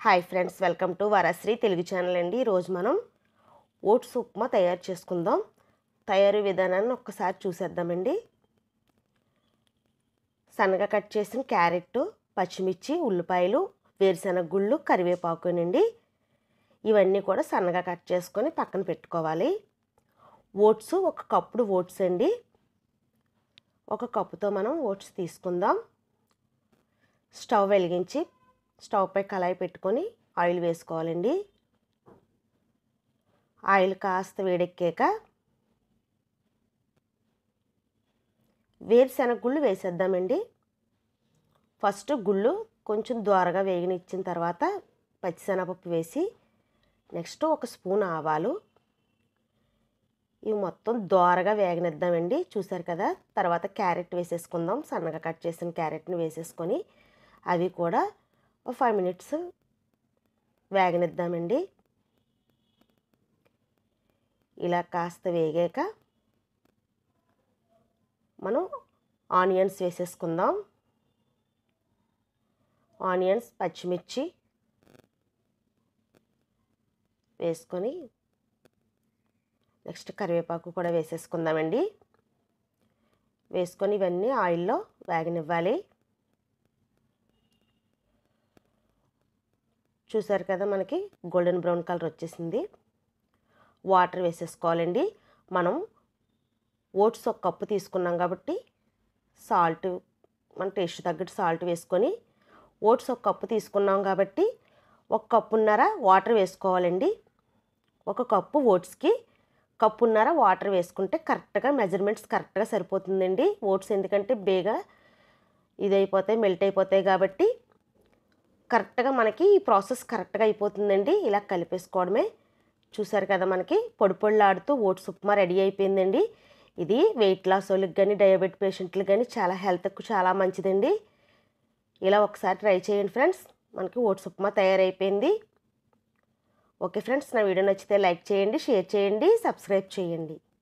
hi friends welcome to Varasri Telugu channel అండి ఈరోజు మనం ఓట్స్ ఉప్మా తయారు చేసుకుందాం తయారీ విధానాన్ని ఒక్కసారి చూసేద్దామండి సన్నగా కట్ చేసిన క్యారెట్ పచ్చిమిర్చి ఉల్లిపాయలు వేరుశెనగ గుళ్ళు కరివేపాకునండి ఇవన్నీ కూడా సన్నగా కట్ చేసుకొని పక్కన పెట్టుకోవాలి ఓట్స్ ఒక కప్పుడు ఓట్స్ అండి ఒక కప్పుతో మనం ఓట్స్ తీసుకుందాం స్టవ్ వెలిగించి స్టవ్ పై కళాయి పెట్టుకొని ఆయిల్ వేసుకోవాలండి ఆయిల్ కాస్త వేడెక్కాక వేరుశెనగ గుళ్ళు వేసేద్దామండి ఫస్ట్ గుళ్ళు కొంచెం ద్వారగా వేగనిచ్చిన తర్వాత పచ్చిశనగపప్పు వేసి నెక్స్ట్ ఒక స్పూన్ ఆవాలు ఇవి మొత్తం దోరగా వేగనిద్దామండి చూసారు కదా తర్వాత క్యారెట్ వేసేసుకుందాం సన్నగా కట్ చేసిన క్యారెట్ని వేసేసుకొని అవి కూడా ఒక ఫైవ్ మినిట్స్ వేగనిద్దామండి ఇలా కాస్త వేగాక మనం ఆనియన్స్ వేసేసుకుందాం ఆనియన్స్ పచ్చిమిర్చి వేసుకొని నెక్స్ట్ కరివేపాకు కూడా వేసేసుకుందామండి వేసుకొని ఇవన్నీ ఆయిల్లో వేగనివ్వాలి చూసారు కదా మనకి గోల్డెన్ బ్రౌన్ కలర్ వచ్చేసింది వాటర్ వేసేసుకోవాలండి మనం ఓట్స్ ఒక కప్పు తీసుకున్నాం కాబట్టి సాల్ట్ మన టేస్ట్ తగ్గట్టు సాల్ట్ వేసుకొని ఓట్స్ ఒక కప్పు తీసుకున్నాం కాబట్టి ఒక కప్పున్నర వాటర్ వేసుకోవాలండి ఒక కప్పు ఓట్స్కి కప్పున్నర వాటర్ వేసుకుంటే కరెక్ట్గా మెజర్మెంట్స్ కరెక్ట్గా సరిపోతుందండి ఓట్స్ ఎందుకంటే బేగా ఇదైపోతాయి మెల్ట్ అయిపోతాయి కాబట్టి కరెక్ట్గా మనకి ఈ ప్రాసెస్ కరెక్ట్గా అయిపోతుందండి ఇలా కలిపేసుకోవడమే చూసారు కదా మనకి పొడి పొడిలాడుతూ ఓట్స్ ఉప్మా రెడీ అయిపోయిందండి ఇది వెయిట్ లాస్ వాళ్ళకి కానీ డయాబెట్ పేషెంట్లకు కానీ చాలా హెల్త్కు చాలా మంచిదండి ఇలా ఒకసారి ట్రై చేయండి ఫ్రెండ్స్ మనకి ఓట్స్ ఉప్మా తయారైపోయింది ఓకే ఫ్రెండ్స్ నా వీడియో నచ్చితే లైక్ చేయండి షేర్ చేయండి సబ్స్క్రైబ్ చేయండి